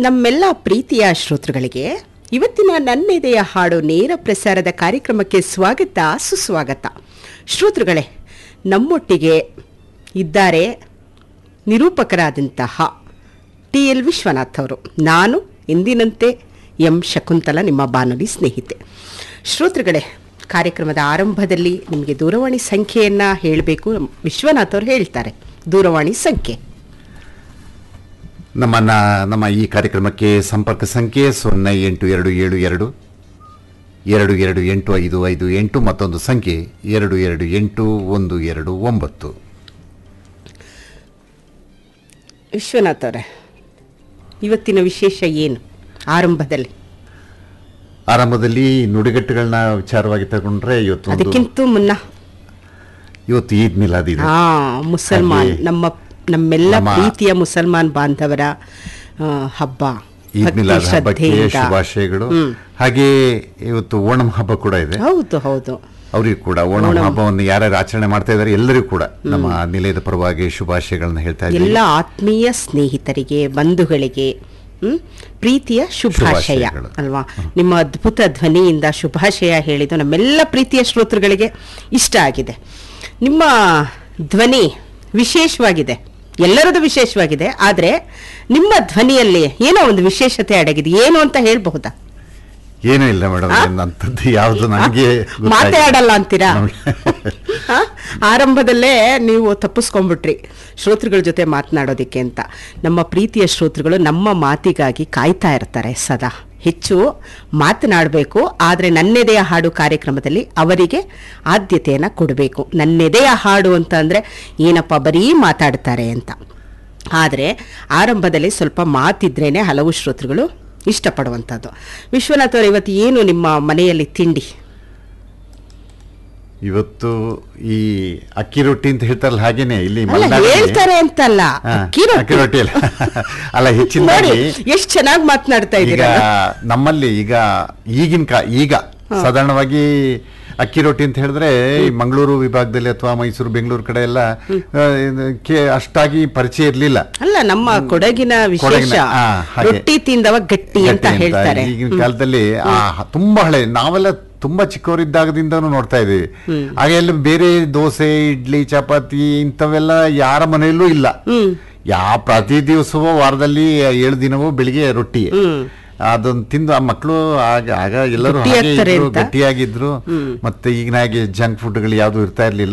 ನಮ್ಮೆಲ್ಲ ಪ್ರೀತಿಯ ಶ್ರೋತೃಗಳಿಗೆ ಇವತ್ತಿನ ನನ್ನೆದೆಯ ಹಾಡು ನೇರ ಪ್ರಸಾರದ ಕಾರ್ಯಕ್ರಮಕ್ಕೆ ಸ್ವಾಗತ ಸುಸ್ವಾಗತ ಶ್ರೋತೃಗಳೇ ನಮ್ಮೊಟ್ಟಿಗೆ ಇದ್ದಾರೆ ನಿರೂಪಕರಾದಂತಹ ಟಿ ಎಲ್ ವಿಶ್ವನಾಥ್ ಅವರು ನಾನು ಎಂದಿನಂತೆ ಎಂ ಶಕುಂತಲ ನಿಮ್ಮ ಬಾನುಲಿ ಸ್ನೇಹಿತೆ ಶ್ರೋತೃಗಳೇ ಕಾರ್ಯಕ್ರಮದ ಆರಂಭದಲ್ಲಿ ನಿಮಗೆ ದೂರವಾಣಿ ಸಂಖ್ಯೆಯನ್ನು ಹೇಳಬೇಕು ವಿಶ್ವನಾಥ್ ಅವರು ಹೇಳ್ತಾರೆ ದೂರವಾಣಿ ಸಂಖ್ಯೆ ನಮ್ಮ ನ- ನಮ್ಮ ಈ ಕಾರ್ಯಕ್ರಮಕ್ಕೆ ಸಂಪರ್ಕ ಸಂಖ್ಯೆ ಸೊನ್ನೆ ಎಂಟು ಎರಡು ಏಳು ಎರಡು ಎರಡು ಎರಡು ಎಂಟು ಐದು ಐದು ಎಂಟು ಮತ್ತೊಂದು ಸಂಖ್ಯೆ ಎರಡು ಎರಡು ಎಂಟು ಒಂದು ಎರಡು ಒಂಬತ್ತು ವಿಶ್ವನಾಥ್ ಅವರೇ ಇವತ್ತಿನ ವಿಶೇಷ ಏನು ಆರಂಭದಲ್ಲಿ ಆರಂಭದಲ್ಲಿ ನುಡಿಗಟ್ಟುಗಳನ್ನ ವಿಚಾರವಾಗಿ ತಗೊಂಡ್ರೆ ಇವತ್ತು ಒಂದು ಅದಕ್ಕಿಂತ ಮುನ್ನ ಇವತ್ತು ಈದ್ ಮಿಲಾದ್ ಇದೆ ಹಾ ಮುಸಲ್ಮಾನ್ ಹಾಗೆ ನಮ್ಮ ನಮ್ಮೆಲ್ಲ ನಮ್ಮ- ಪ್ರೀತಿಯ ಮುಸಲ್ಮಾನ್ ಬಾಂಧವರ ಆ, ಹಬ್ಬ ಈದ್ ಭಕ್ತಿ ಮಿಲಾದ್ ಹಬ್ಬಕ್ಕೆ ಶ್ರದ್ಧೆಯಿಂದ. ಶುಭಾಶಯಗಳು ಹ್ಮ್. ಹಾಗೆ ಇವತ್ತು ಓಣಂ ಹಬ್ಬ ಕೂಡ ಇದೆ ಹೌದು ಹೌದು ಅವರಿಗೂ ಕೂಡ ಓಣಂ ಹಬ್ಬವನ್ನು ಯಾರ್ಯಾರು ಆಚರಣೆ ಮಾಡ್ತಾ ಇದ್ದಾರೆ ಎಲ್ಲರಿಗೂ ಕೂಡ ನಮ್ಮ ನಿಲಯದ ಪರವಾಗಿ ಶುಭಾಶಯಗಳನ್ನ ಹೇಳ್ತಾ ಇದ್ದೀವಿ ಎಲ್ಲ ಆತ್ಮೀಯ ಸ್ನೇಹಿತರಿಗೆ ಬಂಧುಗಳಿಗೆ ಹ್ಮ್, ಪ್ರೀತಿಯ ಶುಭಾಶಯ ಶುಭಾಶಯಗಳು. ಅಲ್ವಾ ನಿಮ್ಮ ಅದ್ಭುತ ಧ್ವನಿಯಿಂದ ಶುಭಾಶಯ ಹೇಳಿದ್ದು ನಮ್ಮೆಲ್ಲ ಪ್ರೀತಿಯ ಶ್ರೋತೃಗಳಿಗೆ ಇಷ್ಟ ಆಗಿದೆ ನಿಮ್ಮ ಧ್ವನಿ ವಿಶೇಷವಾಗಿದೆ ಎಲ್ಲರದು ವಿಶೇಷವಾಗಿದೆ ಆದರೆ ನಿಮ್ಮ ಧ್ವನಿಯಲ್ಲಿ ಏನೋ ಒಂದು ವಿಶೇಷತೆ ಅಡಗಿದೆ ಏನು ಅಂತ ಹೇಳ್ಬಹುದಾ ಏನೂ ಇಲ್ಲ ಮೇಡಮ್ ಅಂಥದ್ದು ಯಾವುದು ನನಗೆ ಮಾತೇ ಆಡಲ್ಲ ಅಂತೀರಾ ನಮ್ಗೆ- ಆ? ಆರಂಭದಲ್ಲೇ ನೀವು ತಪ್ಪಿಸ್ಕೊಂಡ್ಬಿಟ್ರಿ ಶ್ರೋತೃಗಳ ಜೊತೆ ಮಾತನಾಡೋದಕ್ಕೆ ಅಂತ ನಮ್ಮ ಪ್ರೀತಿಯ ಶ್ರೋತೃಗಳು ನಮ್ಮ ಮಾತಿಗಾಗಿ ಕಾಯ್ತಾ ಇರ್ತಾರೆ ಸದಾ ಹೆಚ್ಚು ಮಾತನಾಡಬೇಕು ಆದರೆ ನನ್ನೆದೆಯ ಹಾಡು ಕಾರ್ಯಕ್ರಮದಲ್ಲಿ ಅವರಿಗೆ ಆದ್ಯತೆಯನ್ನು ಕೊಡಬೇಕು ನನ್ನೆದೆಯ ಹಾಡು ಅಂತ ಅಂದರೆ ಏನಪ್ಪ ಬರೀ ಮಾತಾಡ್ತಾರೆ ಅಂತ ಆದರೆ ಆರಂಭದಲ್ಲಿ ಸ್ವಲ್ಪ ಮಾತಿದ್ರೇನೆ ಹಲವು ಶ್ರೋತೃಗಳು ಇಷ್ಟಪಡುವಂಥದ್ದು ವಿಶ್ವನಾಥ್ ಅವರು ಇವತ್ತು ಏನು ನಿಮ್ಮ ಮನೆಯಲ್ಲಿ ತಿಂಡಿ ಇವತ್ತು ಈ ಅಕ್ಕಿ ರೊಟ್ಟಿ ಅಂತ ಹೇಳ್ತಾರಲ್ಲ ಹಾಗೇನೆ ಇಲ್ಲಿ ಅಲ್ಲ ಮಲೆನಾಡಲ್ಲಿ- ಹೇಳ್ತಾರೆ ಅಂತಲ್ಲ ಹಾ, ಅಕ್ಕಿ ಅಕ್ಕಿ ರೊಟ್ಟಿ ರೊಟ್ಟಿ ಅಲ್ಲ ಅಲ್ಲ ನೋಡಿ ಹೆಚ್ಚಿನದಾಗಿ ಎಷ್ಟು ಚೆನ್ನಾಗಿ ಮಾತನಾಡ್ತಾ ಈಗ ಇದ್ದೀರಾ ನಮ್ಮಲ್ಲಿ ಈಗ ಈಗಿನ ಕಾ ಈಗ ಸಾಧಾರಣವಾಗಿ ಅಕ್ಕಿ ರೊಟ್ಟಿ ಅಂತ ಹೇಳಿದ್ರೆ ಈ ಮಂಗಳೂರು ವಿಭಾಗದಲ್ಲಿ ಅಥವಾ ಮೈಸೂರು ಬೆಂಗಳೂರು ಕಡೆ ಎಲ್ಲ ಆ, ಇದು ಕೆ- ಅಷ್ಟಾಗಿ ಪರಿಚಯ ಇರಲಿಲ್ಲ ಅಲ್ಲ ನಮ್ಮ ಕೊಡಗಿನ ವಿಶೇಷ ಕೊಡಗಿನ, ಆ, ಹಾಗೆ. ರೊಟ್ಟಿ ತಿಂದವ ಗಟ್ಟಿ ಅಂತ ಹೇಳ್ತಾರೆ ಈಗಿನ ಕಾಲದಲ್ಲಿ ಆ ಹ- ತುಂಬಾ ಹಳೆ ನಾವೆಲ್ಲ ತುಂಬಾ ಚಿಕ್ಕವರಿದ್ದಾಗದಿಂದನೂ ನೋಡ್ತಾ ಇದೀವಿ ಹಾಗೆ ಅಲ್ಲಿ ಬೇರೆ ದೋಸೆ ಇಡ್ಲಿ ಚಪಾತಿ ಇಂಥವೆಲ್ಲ ಯಾರ ಮನೆಯಲ್ಲೂ ಇಲ್ಲ ಯಾ ಪ್ರತಿ ದಿವಸವೂ ವಾರದಲ್ಲಿ ಏಳು ದಿನವೂ ಬೆಳಿಗ್ಗೆ ರೊಟ್ಟಿ ಅದನ್ನ ತಿಂದು ಆ ಮಕ್ಕಳು ಆಗ ಆಗ ಎಲ್ಲರೂ ಹಾಗೆ ಗಟ್ಟಿಯಾಗ್ತಾರೆ ಇದ್ರು, ಅಂತ. ಗಟ್ಟಿಯಾಗಿದ್ರು ಮತ್ತೆ ಈಗಿನ ಹಾಗೆ ಜಂಕ್ ಫುಡ್ಗಳು ಯಾವ್ದು ಇರ್ತಾ ಇರ್ಲಿಲ್ಲ